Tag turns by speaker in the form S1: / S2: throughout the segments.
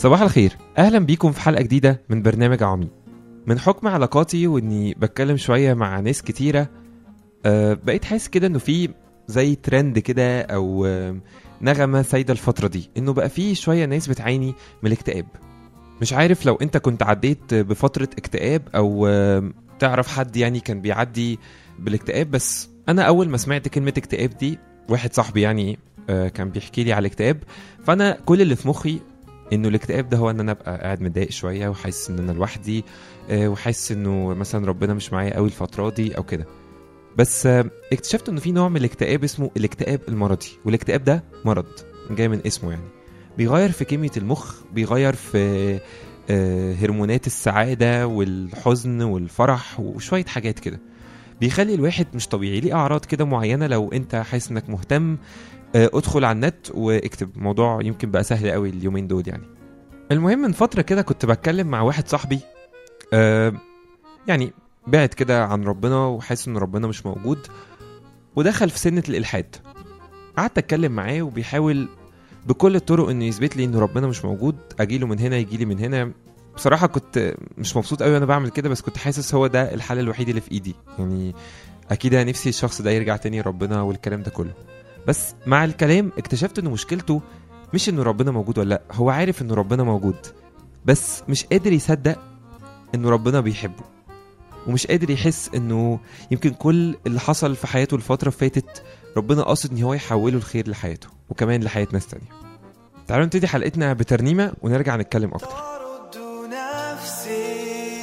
S1: صباح الخير اهلا بيكم في حلقه جديده من برنامج عمي من حكم علاقاتي واني بتكلم شويه مع ناس كتيره أه بقيت حاسس كده انه في زي ترند كده او آه، نغمه سايده الفتره دي انه بقى في شويه ناس بتعاني من الاكتئاب مش عارف لو انت كنت عديت بفتره اكتئاب او آه، تعرف حد يعني كان بيعدي بالاكتئاب بس انا اول ما سمعت كلمه اكتئاب دي واحد صاحبي يعني آه، كان بيحكي لي على الاكتئاب فانا كل اللي في مخي انه الاكتئاب ده هو ان انا ابقى قاعد متضايق شويه وحاسس ان انا لوحدي آه، وحاسس انه مثلا ربنا مش معايا قوي الفتره دي او كده بس آه، اكتشفت انه في نوع من الاكتئاب اسمه الاكتئاب المرضي والاكتئاب ده مرض جاي من اسمه يعني بيغير في كميه المخ بيغير في آه، هرمونات السعاده والحزن والفرح وشويه حاجات كده بيخلي الواحد مش طبيعي ليه اعراض كده معينه لو انت حاسس انك مهتم آه، ادخل على النت واكتب موضوع يمكن بقى سهل قوي اليومين دول يعني المهم من فترة كده كنت بتكلم مع واحد صاحبي آه يعني بعد كده عن ربنا وحاسس ان ربنا مش موجود ودخل في سنة الإلحاد قعدت اتكلم معاه وبيحاول بكل الطرق انه يثبت لي ان ربنا مش موجود اجيله من هنا يجيلي من هنا بصراحة كنت مش مبسوط قوي وانا بعمل كده بس كنت حاسس هو ده الحل الوحيد اللي في ايدي يعني اكيد أنا نفسي الشخص ده يرجع تاني ربنا والكلام ده كله بس مع الكلام اكتشفت ان مشكلته مش انه ربنا موجود ولا لا هو عارف انه ربنا موجود بس مش قادر يصدق انه ربنا بيحبه ومش قادر يحس انه يمكن كل اللي حصل في حياته الفترة اللي فاتت ربنا قاصد ان هو يحوله الخير لحياته وكمان لحياة ناس تانية تعالوا نبتدي حلقتنا بترنيمة ونرجع نتكلم اكتر
S2: ترد نفسي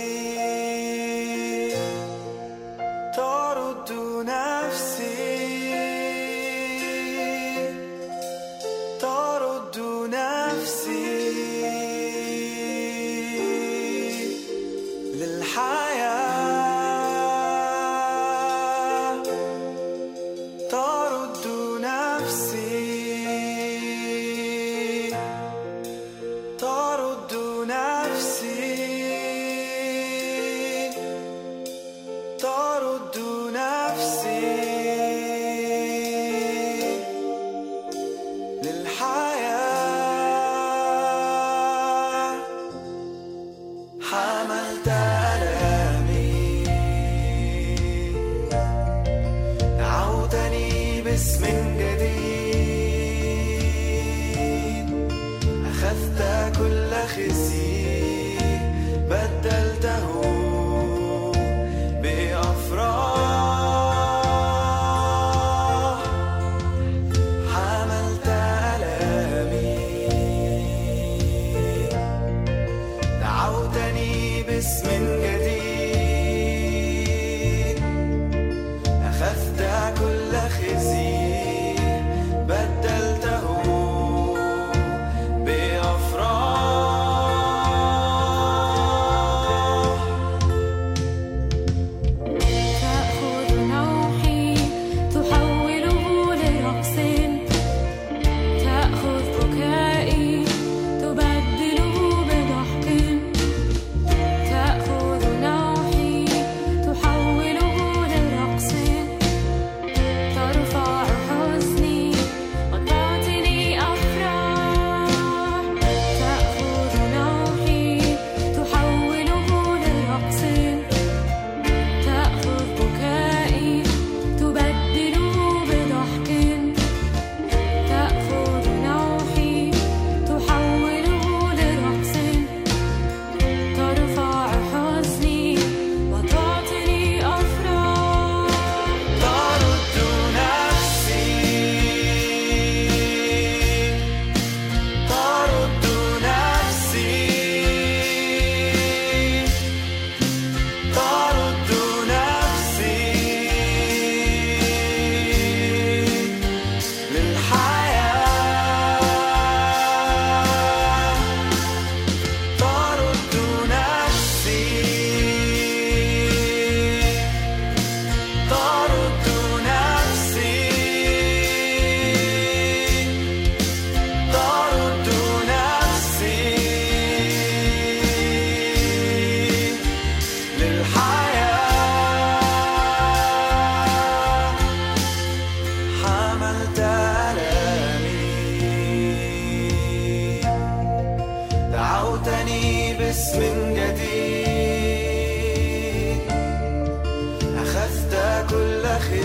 S2: ترد نفسي ترد نفسي للحياة ترد نفسي ترد نفسي ترد نفسي للحياة حملت ألامي دعوتني باسم جديد أخذت كل خزي بدلته بأفراح حملت ألامي دعوتني باسم جديد أخذت كل خزي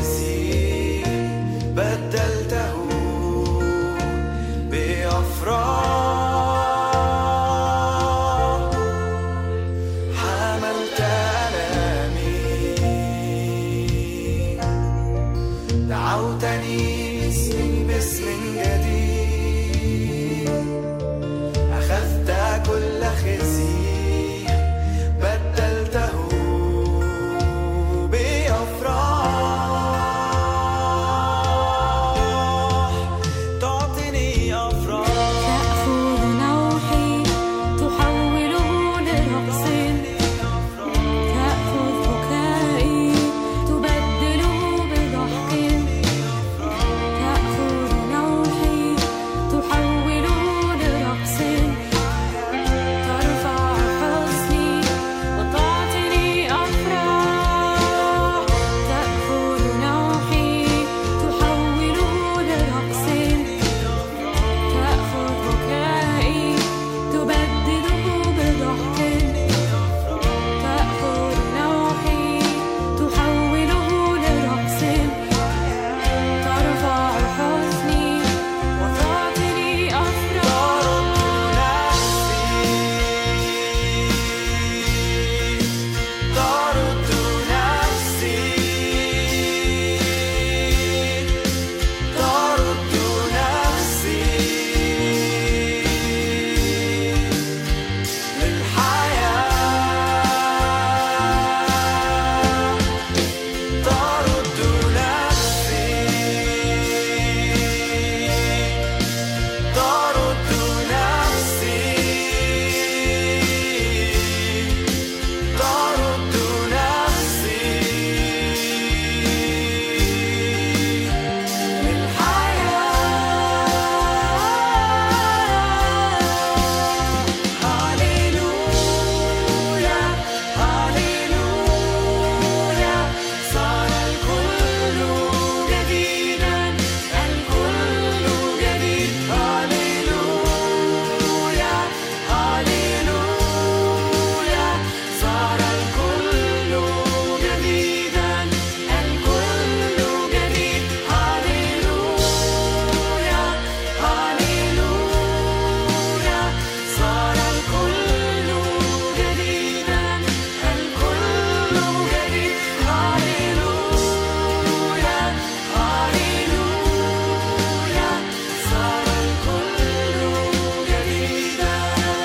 S2: خزي بدلته بأفراح حملت ألامي دعوتني باسم باسم جديد أخذت كل خزي بدلته بأفراح تعطيني أفراح
S3: تأخذ نوحي تحوله لرقص تأخذ بكائي تبدله بضحك تأخذ نوحي تحوله لرقص ترفع حزني وتعطيني أفراح تأخذ نوحي تحوله لرقص تأخذ بكائي تبدله بضحك تأخذ نوحي تحوله لرقص ترفع حزني وتعطيني أفراح
S2: طرد نفسي طرد نفسي للحياة طرد نفسي طرد نفسي طرد نفسي للحياة هاليلويا هاليلويا صار الكل جديدا الكل جديد هاليلويا هاليلويا صار الكل جديدا الكل جديد هاليلويا هاليلويا صار الكل جديدا الكل جديد هاليلويا هاليلويا صار الكل جديدا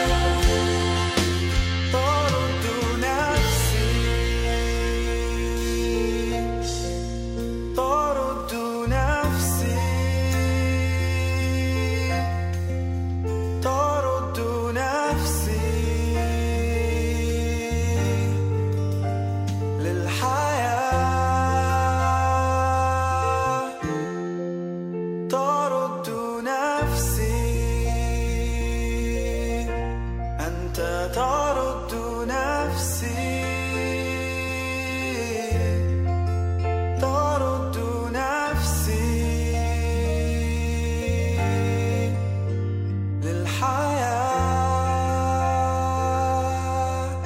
S2: طرد نفسي طرد نفسي طرد نفسي للحياة طرد نفسي أنت ترد نفسي ترد نفسي للحياة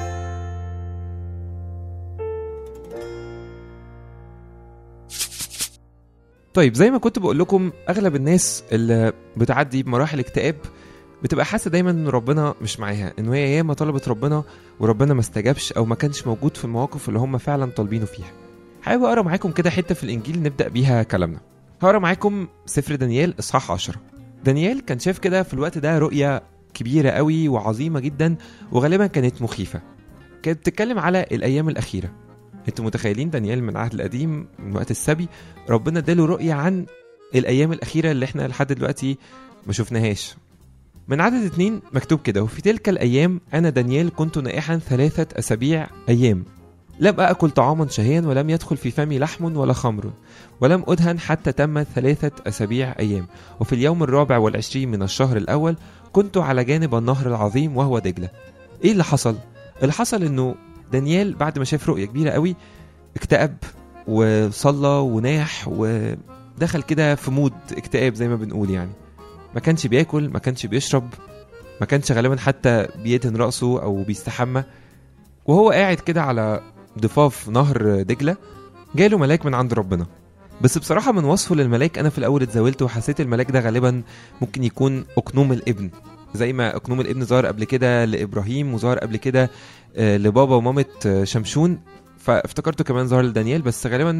S1: طيب زي ما كنت بقول لكم اغلب الناس اللي بتعدي بمراحل اكتئاب بتبقى حاسه دايما ان ربنا مش معاها ان هي ياما طلبت ربنا وربنا ما استجابش او ما كانش موجود في المواقف اللي هم فعلا طالبينه فيها حابب اقرا معاكم كده حته في الانجيل نبدا بيها كلامنا هقرا معاكم سفر دانيال اصحاح 10 دانيال كان شاف كده في الوقت ده رؤيه كبيره قوي وعظيمه جدا وغالبا كانت مخيفه كانت بتتكلم على الايام الاخيره انتوا متخيلين دانيال من العهد القديم من وقت السبي ربنا اداله رؤيه عن الايام الاخيره اللي احنا لحد دلوقتي ما شفناهاش من عدد اتنين مكتوب كده وفي تلك الايام انا دانيال كنت نائحا ثلاثه اسابيع ايام لم اكل طعاما شهيا ولم يدخل في فمي لحم ولا خمر ولم ادهن حتى تم ثلاثه اسابيع ايام وفي اليوم الرابع والعشرين من الشهر الاول كنت على جانب النهر العظيم وهو دجله ايه اللي حصل اللي حصل انه دانيال بعد ما شاف رؤيه كبيره قوي اكتئب وصلى وناح ودخل كده في مود اكتئاب زي ما بنقول يعني ما كانش بياكل ما كانش بيشرب ما كانش غالبا حتى بيدهن راسه او بيستحمى وهو قاعد كده على ضفاف نهر دجله جاله ملاك من عند ربنا بس بصراحة من وصفه للملاك أنا في الأول اتزاولت وحسيت الملاك ده غالبا ممكن يكون أقنوم الابن زي ما أقنوم الابن ظهر قبل كده لإبراهيم وظهر قبل كده آه، لبابا ومامة آه، شمشون فافتكرته كمان ظهر لدانيال بس غالبا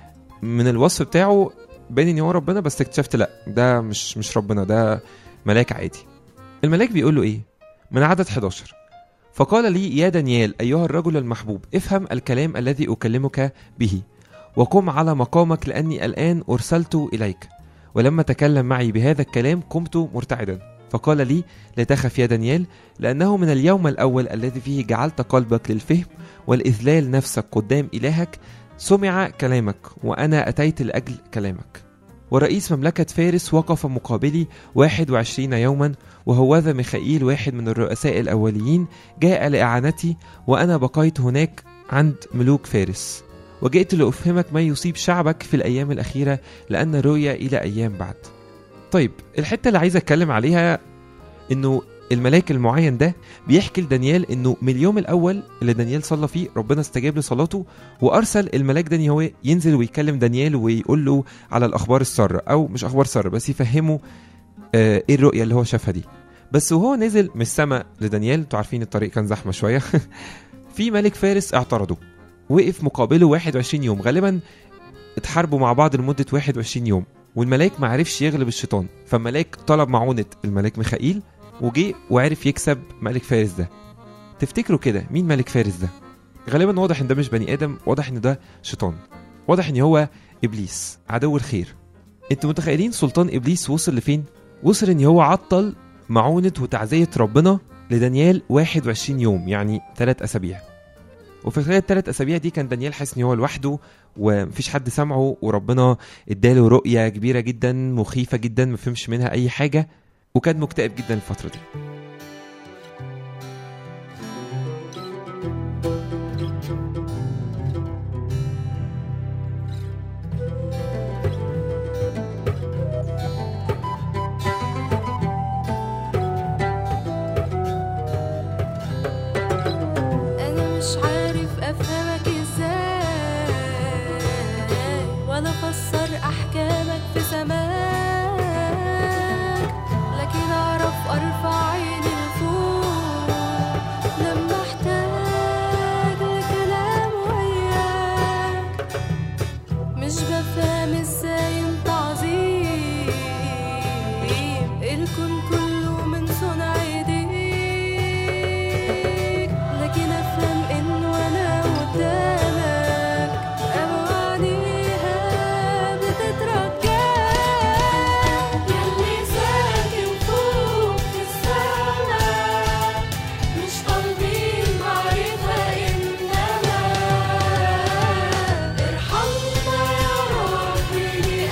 S1: من الوصف بتاعه باين ان هو ربنا بس اكتشفت لا ده مش مش ربنا ده ملاك عادي الملاك بيقول له ايه من عدد 11 فقال لي يا دانيال ايها الرجل المحبوب افهم الكلام الذي اكلمك به وقم على مقامك لاني الان ارسلت اليك ولما تكلم معي بهذا الكلام قمت مرتعدا فقال لي لا تخف يا دانيال لانه من اليوم الاول الذي فيه جعلت قلبك للفهم والاذلال نفسك قدام الهك سمع كلامك وانا اتيت لاجل كلامك ورئيس مملكة فارس وقف مقابلي واحد وعشرين يوما وهوذا ميخائيل واحد من الرؤساء الأوليين جاء لإعانتي وأنا بقيت هناك عند ملوك فارس وجئت لأفهمك ما يصيب شعبك في الأيام الأخيرة لأن رؤيا إلى أيام بعد طيب الحتة اللي عايز أتكلم عليها إنه الملاك المعين ده بيحكي لدانيال انه من اليوم الاول اللي دانيال صلى فيه ربنا استجاب لصلاته وارسل الملاك ده إن هو ينزل ويكلم دانيال ويقول له على الاخبار الساره او مش اخبار ساره بس يفهمه آه ايه الرؤيه اللي هو شافها دي بس وهو نزل من السماء لدانيال انتوا عارفين الطريق كان زحمه شويه في ملك فارس اعترضه وقف مقابله 21 يوم غالبا اتحاربوا مع بعض لمده 21 يوم والملاك ما عرفش يغلب الشيطان فالملاك طلب معونه الملاك ميخائيل وجه وعرف يكسب ملك فارس ده تفتكروا كده مين ملك فارس ده غالبا واضح ان ده مش بني ادم واضح ان ده شيطان واضح ان هو ابليس عدو الخير انتوا متخيلين سلطان ابليس وصل لفين وصل ان هو عطل معونة وتعزية ربنا لدانيال 21 يوم يعني 3 اسابيع وفي خلال الثلاث اسابيع دي كان دانيال حاسس ان هو لوحده ومفيش حد سامعه وربنا اداله رؤيه كبيره جدا مخيفه جدا ما فهمش منها اي حاجه وكان مكتئب جدا الفتره دي
S3: أنا مش عارف أفهمك إزاي ولا أفسر أحكامك في سماك لكن أعرف أرفع عيني لفوق لما أحتاج لكلام وياك مش بفهم إزاي أنت عظيم الكون كله من صنع إيديك لكن افهم انه انا قدامك اوانيها بتترجاك يلي ساكن فوق في السماء مش طالبين معرفة انما ارحمنا يا رب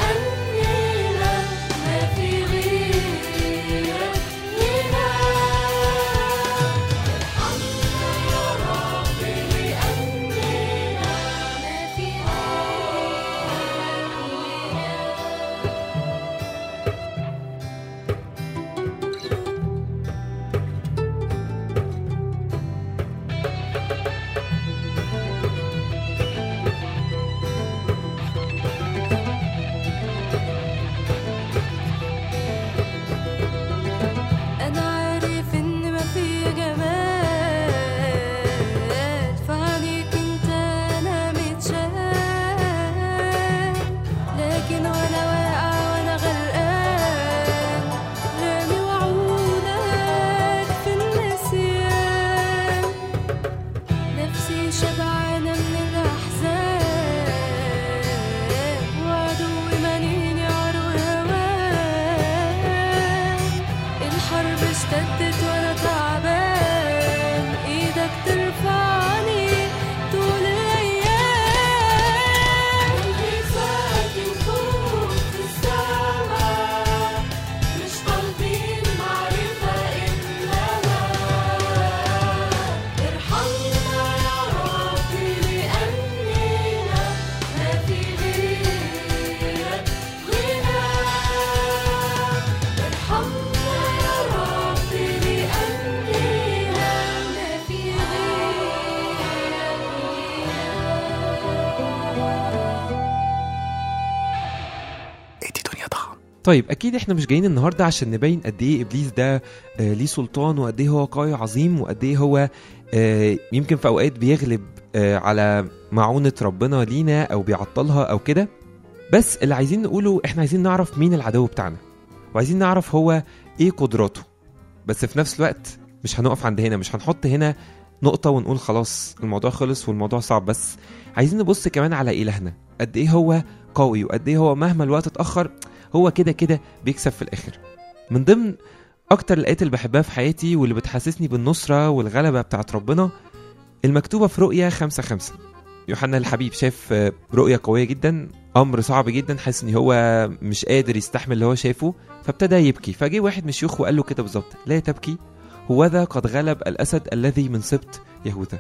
S1: طيب اكيد احنا مش جايين النهارده عشان نبين قد ايه ابليس ده آه ليه سلطان وقد ايه هو قوي عظيم وقد ايه هو آه يمكن في اوقات بيغلب آه على معونه ربنا لينا او بيعطلها او كده بس اللي عايزين نقوله احنا عايزين نعرف مين العدو بتاعنا وعايزين نعرف هو ايه قدراته بس في نفس الوقت مش هنقف عند هنا مش هنحط هنا نقطة ونقول خلاص الموضوع خلص والموضوع صعب بس عايزين نبص كمان على إلهنا قد إيه هو قوي وقد إيه هو مهما الوقت اتأخر هو كده كده بيكسب في الآخر من ضمن أكتر الآيات اللي بحبها في حياتي واللي بتحسسني بالنصرة والغلبة بتاعت ربنا المكتوبة في رؤيا خمسة خمسة يوحنا الحبيب شاف آه، رؤية قوية جدا أمر صعب جدا حاسس إن هو مش قادر يستحمل اللي هو شافه فابتدى يبكي فجه واحد من الشيوخ وقال له كده بالظبط لا تبكي هوذا قد غلب الأسد الذي من سبط يهوذا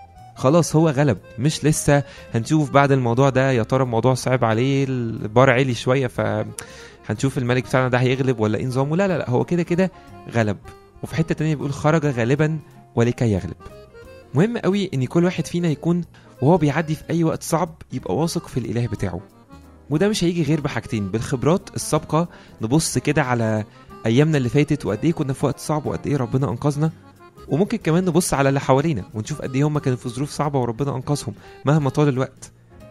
S1: خلاص هو غلب مش لسه هنشوف بعد الموضوع ده يا ترى الموضوع صعب عليه البار عالي شويه ف هنشوف الملك بتاعنا ده هيغلب ولا ايه نظامه لا لا لا هو كده كده غلب وفي حته تانية بيقول خرج غالبا ولكي يغلب مهم قوي ان كل واحد فينا يكون وهو بيعدي في اي وقت صعب يبقى واثق في الاله بتاعه وده مش هيجي غير بحاجتين بالخبرات السابقه نبص كده على ايامنا اللي فاتت وقد ايه كنا في وقت صعب وقد ايه ربنا انقذنا وممكن كمان نبص على اللي حوالينا ونشوف قد ايه هم كانوا في ظروف صعبه وربنا انقذهم مهما طال الوقت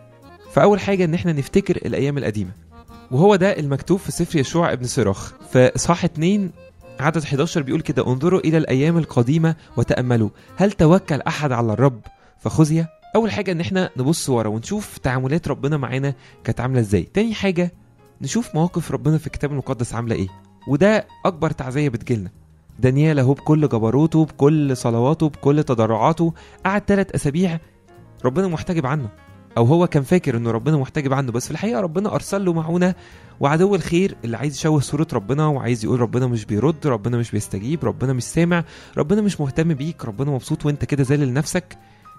S1: فاول حاجه ان احنا نفتكر الايام القديمه وهو ده المكتوب في سفر يشوع ابن صراخ في اصحاح 2 عدد 11 بيقول كده انظروا الى الايام القديمه وتاملوا هل توكل احد على الرب فخزي اول حاجه ان احنا نبص ورا ونشوف تعاملات ربنا معانا كانت عامله ازاي تاني حاجه نشوف مواقف ربنا في الكتاب المقدس عامله ايه وده اكبر تعزيه بتجيلنا دانيال اهو بكل جبروته بكل صلواته بكل تضرعاته قعد ثلاث اسابيع ربنا محتجب عنه او هو كان فاكر انه ربنا محتجب عنه بس في الحقيقه ربنا ارسل له معونه وعدو الخير اللي عايز يشوه صوره ربنا وعايز يقول ربنا مش بيرد ربنا مش بيستجيب ربنا مش سامع ربنا مش مهتم بيك ربنا مبسوط وانت كده ذالل نفسك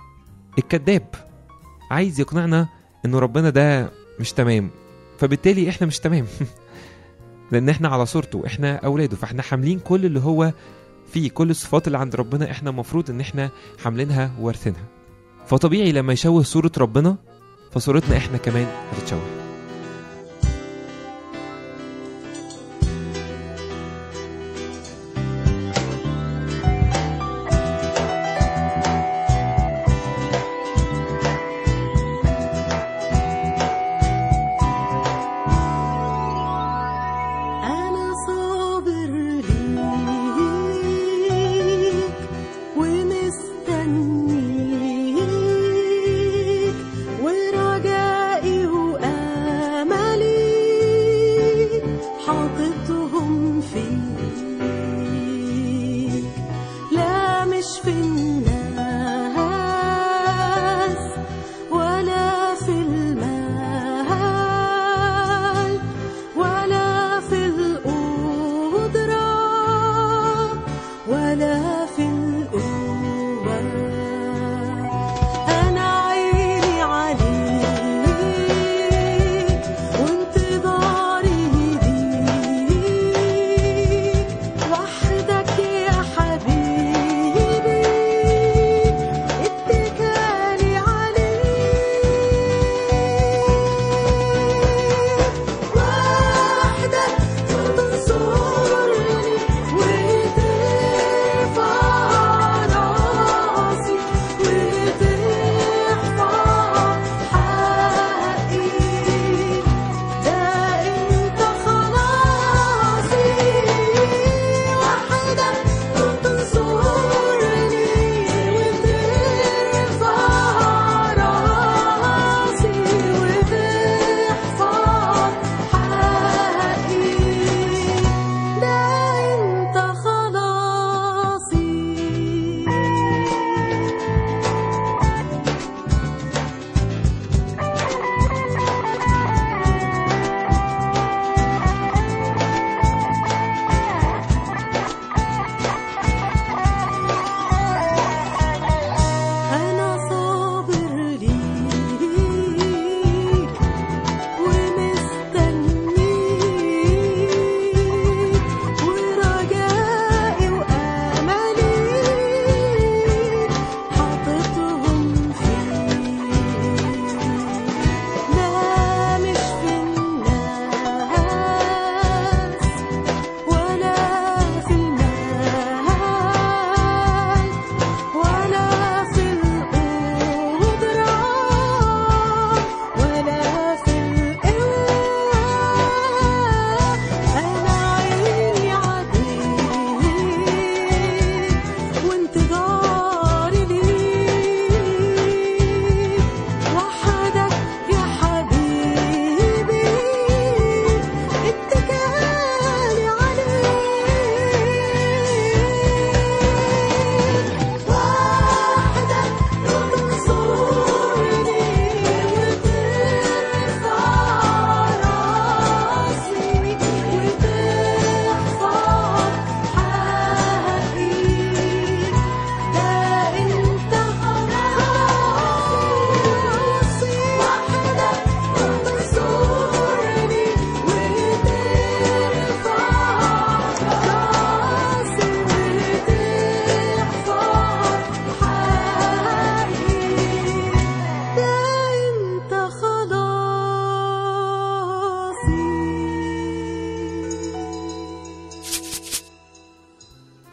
S1: الكذاب عايز يقنعنا انه ربنا ده مش تمام فبالتالي احنا مش تمام لان احنا على صورته احنا اولاده فاحنا حاملين كل اللي هو فيه كل الصفات اللي عند ربنا احنا المفروض ان احنا حاملينها وارثينها فطبيعي لما يشوه صورة ربنا فصورتنا احنا كمان هتتشوه
S3: أنا صابر ليك ومستنيك ورجائي وأملي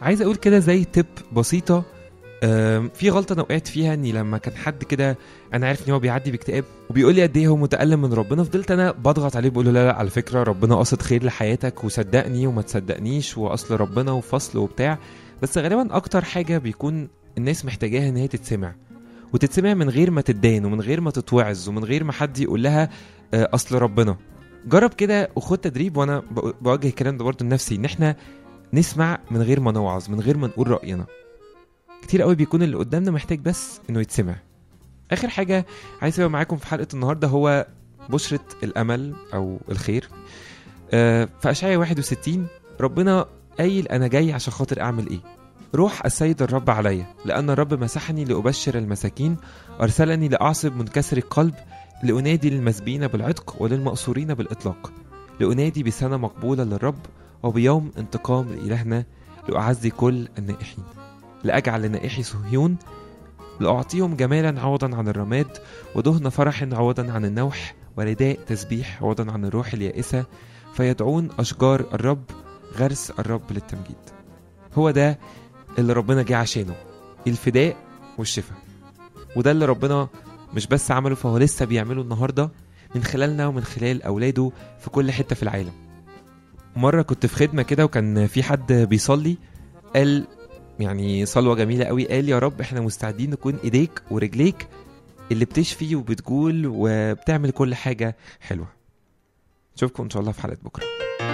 S1: عايز اقول كده زي تip بسيطه آم، في غلطه انا وقعت فيها اني لما كان حد كده انا عارف ان هو بيعدي باكتئاب وبيقول لي قد ايه هو متالم من ربنا فضلت انا بضغط عليه بقول له لا لا على فكره ربنا قاصد خير لحياتك وصدقني وما تصدقنيش واصل ربنا وفصل وبتاع بس غالبا اكتر حاجه بيكون الناس محتاجاها ان هي تتسمع وتتسمع من غير ما تدان ومن غير ما تتوعظ ومن غير ما حد يقول لها آه، اصل ربنا جرب كده وخد تدريب وانا ب- بوجه الكلام ده برضه لنفسي ان احنا نسمع من غير ما نوعظ من غير ما نقول راينا كتير قوي بيكون اللي قدامنا محتاج بس انه يتسمع اخر حاجه عايز ابقى معاكم في حلقه النهارده هو بشرة الامل او الخير آه، في اشعياء 61 ربنا قايل انا جاي عشان خاطر اعمل ايه روح السيد الرب عليا لان الرب مسحني لابشر المساكين ارسلني لاعصب منكسر القلب لانادي للمسبين بالعتق وللمأسورين بالاطلاق لانادي بسنه مقبوله للرب وبيوم انتقام لالهنا لاعزي كل النائحين لاجعل لنائحي صهيون لأعطيهم جمالا عوضا عن الرماد ودهن فرح عوضا عن النوح ورداء تسبيح عوضا عن الروح اليائسة فيدعون أشجار الرب غرس الرب للتمجيد هو ده اللي ربنا جه عشانه الفداء والشفاء وده اللي ربنا مش بس عمله فهو لسه بيعمله النهاردة من خلالنا ومن خلال أولاده في كل حتة في العالم مرة كنت في خدمة كده وكان في حد بيصلي قال يعني صلوة جميلة قوي قال يا رب احنا مستعدين نكون ايديك ورجليك اللي بتشفي وبتقول وبتعمل كل حاجة حلوة نشوفكم ان شاء الله في حلقة بكرة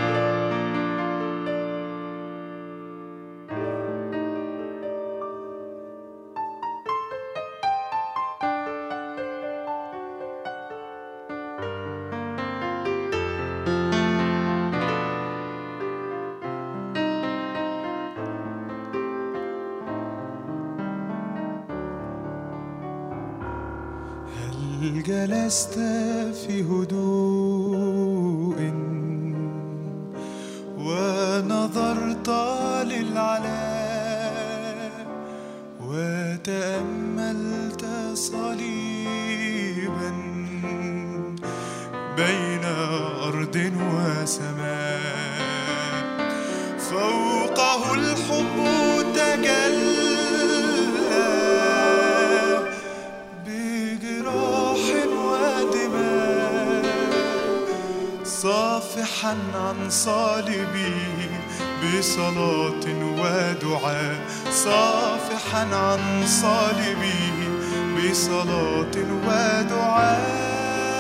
S2: هل جلست في هدوء ونظرت للعلا وتأملت صليبا بين أرض وسماء فوقه الحب تجلى بجراح ودماء صافحا عن صالبي بصلاة ودعاء صافحا عن صالبي بصلاة ودعاء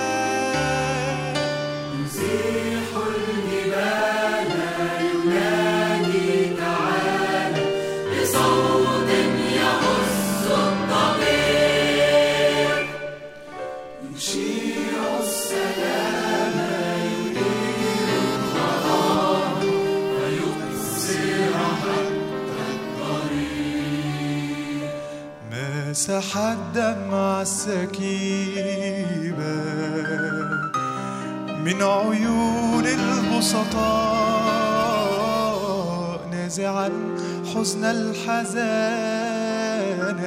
S2: يشيع السلام ينير الظلام ويبصر حتى الطريق مسح الدمع السكيبة من عيون البسطاء نازعا حزن الحزانة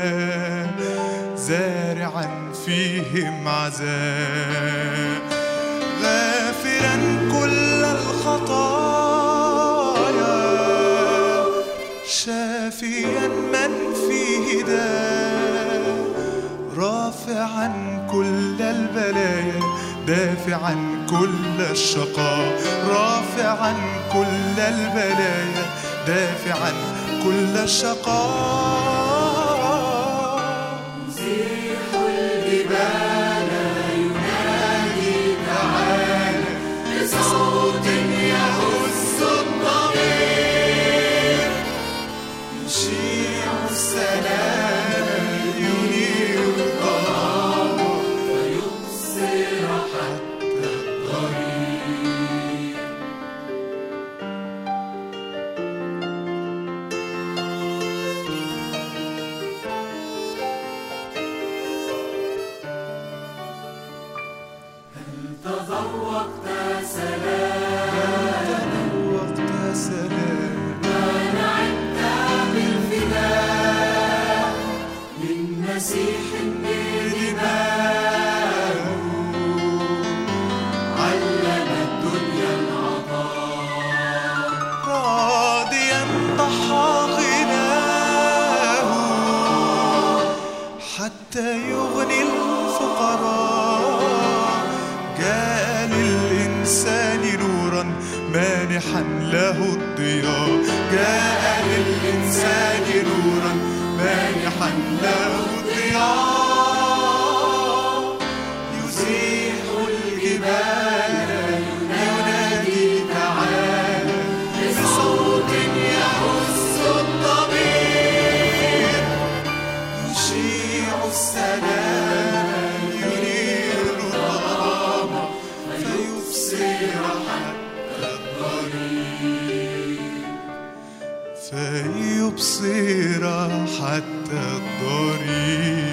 S2: زارعا فيهم عذاب غافرا كل الخطايا شافيا من فيه داء رافعا كل البلايا دافعا كل الشقاء رافعا كل البلايا دافعا كل الشقاء بصوت يهز الضمير يشيع السلام ينير الظلام ويبصر حتى الطريق تذوقت سلام راضيا ضحى للإنسان نورا مانحا له الضياء جاء للإنسان نورا مانحا له الضياء يزيح الجبال ينادي تعالى بصوت يحس الضمير يشيع السلام ينير الظلام فيبصر حتى الضرير فيبصر حتى الضرير